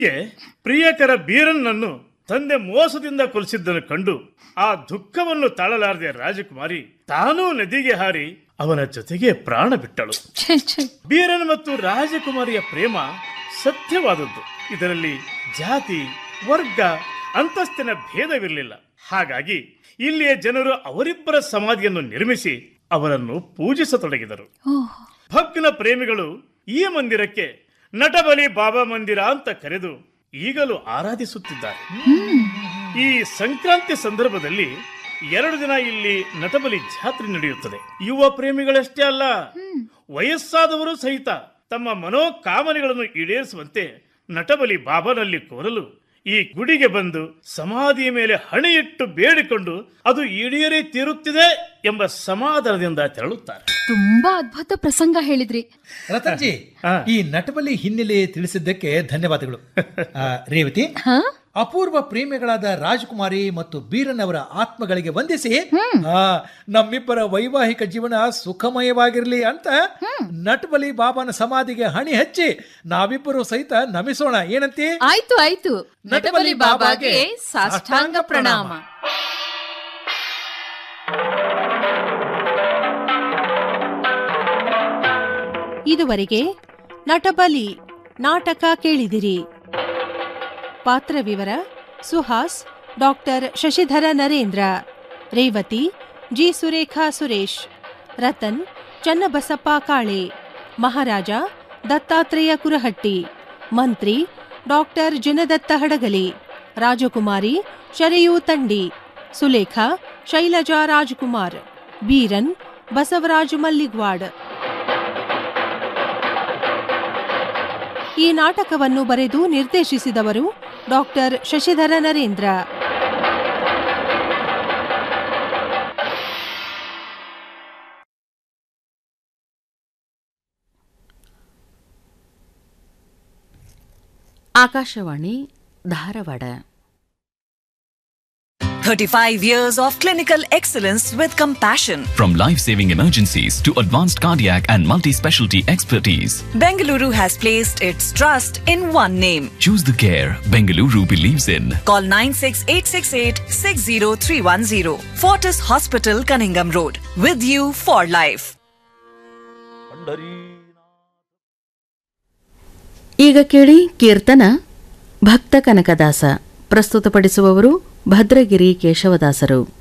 ಗೆ ಪ್ರಿಯಕರ ಬೀರನ್ನನ್ನು ತಂದೆ ಮೋಸದಿಂದ ಕೊಲಿಸಿದ್ದನ್ನು ಕಂಡು ಆ ದುಃಖವನ್ನು ತಾಳಲಾರದೆ ರಾಜಕುಮಾರಿ ತಾನೂ ನದಿಗೆ ಹಾರಿ ಅವನ ಜೊತೆಗೆ ಪ್ರಾಣ ಬಿಟ್ಟಳು ಛೇ ಛೇ ಬೀರನ್ ಮತ್ತು ರಾಜಕುಮಾರಿಯ ಪ್ರೇಮ ಸತ್ಯವಾದದ್ದು ಇದರಲ್ಲಿ ಜಾತಿ ವರ್ಗ ಅಂತಸ್ತಿನ ಭೇದವಿರಲಿಲ್ಲ ಹಾಗಾಗಿ ಇಲ್ಲಿಯ ಜನರು ಅವರಿಬ್ಬರ ಸಮಾಧಿಯನ್ನು ನಿರ್ಮಿಸಿ ಅವರನ್ನು ಪೂಜಿಸತೊಡಗಿದರು ಓಹ್ ಭಗ್ನ ಪ್ರೇಮಿಗಳು ಈ ಮಂದಿರಕ್ಕೆ ನಟಬಲಿ ಬಾಬಾ ಮಂದಿರ ಅಂತ ಕರೆದು ಈಗಲೂ ಆರಾಧಿಸುತ್ತಿದ್ದಾರೆ ಈ ಸಂಕ್ರಾಂತಿ ಸಂದರ್ಭದಲ್ಲಿ ಎರಡು ದಿನ ಇಲ್ಲಿ ನಟಬಲಿ ಜಾತ್ರೆ ನಡೆಯುತ್ತದೆ ಯುವ ಪ್ರೇಮಿಗಳಷ್ಟೇ ಅಲ್ಲ ವಯಸ್ಸಾದವರು ಸಹಿತ ತಮ್ಮ ಮನೋಕಾಮನೆಗಳನ್ನು ಈಡೇರಿಸುವಂತೆ ನಟಬಲಿ ಬಾಬಾನಲ್ಲಿ ಕೋರಲು ಈ ಗುಡಿಗೆ ಬಂದು ಸಮಾಧಿಯ ಮೇಲೆ ಹಣೆಯಿಟ್ಟು ಬೇಡಿಕೊಂಡು ಅದು ಈಡೇರಿ ತೀರುತ್ತಿದೆ ಎಂಬ ಸಮಾಧಾನದಿಂದ ತೆರಳುತ್ತಾರೆ ತುಂಬಾ ಅದ್ಭುತ ಪ್ರಸಂಗ ಹೇಳಿದ್ರಿ ರತನ್ಜಿ ಹಾ. ಈ ನಟಬಲಿ ಹಿನ್ನೆಲೆ ತಿಳಿಸಿದ್ದಕ್ಕೆ ಧನ್ಯವಾದಗಳು ಆ, ರೇವತಿ ಹಾ ಅಪೂರ್ವ ಪ್ರೇಮಿಗಳಾದ ರಾಜಕುಮಾರಿ ಮತ್ತು ಬೀರನ್ ಅವರ ಆತ್ಮಗಳಿಗೆ ವಂದಿಸಿ ಆ, ನಮ್ಮಿಬ್ಬರ ವೈವಾಹಿಕ ಜೀವನ ಸುಖಮಯವಾಗಿರಲಿ ಅಂತ ನಟಬಲಿ ಬಾಬಾನ ಸಮಾಧಿಗೆ ಹಣಿ ಹಚ್ಚಿ ನಾವಿಬ್ಬರು ಸಹಿತ ನಮಿಸೋಣ ಏನಂತಿ ಆಯ್ತು ಆಯ್ತು ನಟಬಲಿ ಬಾಬಾಗೆ ಸಾಷ್ಟಾಂಗ ಪ್ರಣಾಮ ಇದುವರೆಗೆ ನಟಬಲಿ ನಾಟಕ ಕೇಳಿದಿರಿ ಪಾತ್ರ ವಿವರ ಸುಹಾಸ್ ಡಾಕ್ಟರ್ ಶಶಿಧರ ನರೇಂದ್ರ ರೇವತಿ ಜಿ ಸುರೇಖಾ ಸುರೇಶ್ ರತನ್ ಚನ್ನಬಸಪ್ಪ ಕಾಳೆ ಮಹಾರಾಜ ದತ್ತಾತ್ರೇಯ ಕುರಹಟ್ಟಿ ಮಂತ್ರಿ ಡಾಕ್ಟರ್ ಜಿನದತ್ತ ಹಡಗಲಿ ರಾಜಕುಮಾರಿ ಶರೆಯೂ ತಂಡಿ ಸುಲೇಖಾ ಶೈಲಜಾ ರಾಜ್ಕುಮಾರ್ ಬೀರನ್ ಬಸವರಾಜ್ ಮಲ್ಲಿಗ್ವಾಡ್ ಈ ನಾಟಕವನ್ನು ಬರೆದು ನಿರ್ದೇಶಿಸಿದವರು doctor Shashidhara Narendra Akashvani Dharwad 35 years of clinical excellence with compassion. From life saving emergencies to advanced cardiac and multi specialty expertise, Bengaluru has placed its trust in one name. choose the care Bengaluru believes in. Call 96868 60310. Fortis Hospital, Cunningham Road. With you for life. ಈಗ ಕೇಳಿ ಕೀರ್ತನ ಭಕ್ತ ಕನಕದಾಸ ಪ್ರಸ್ತುತಪಡಿಸುವವರು ಭದ್ರಗಿರಿ ಕೇಶವದಾಸರು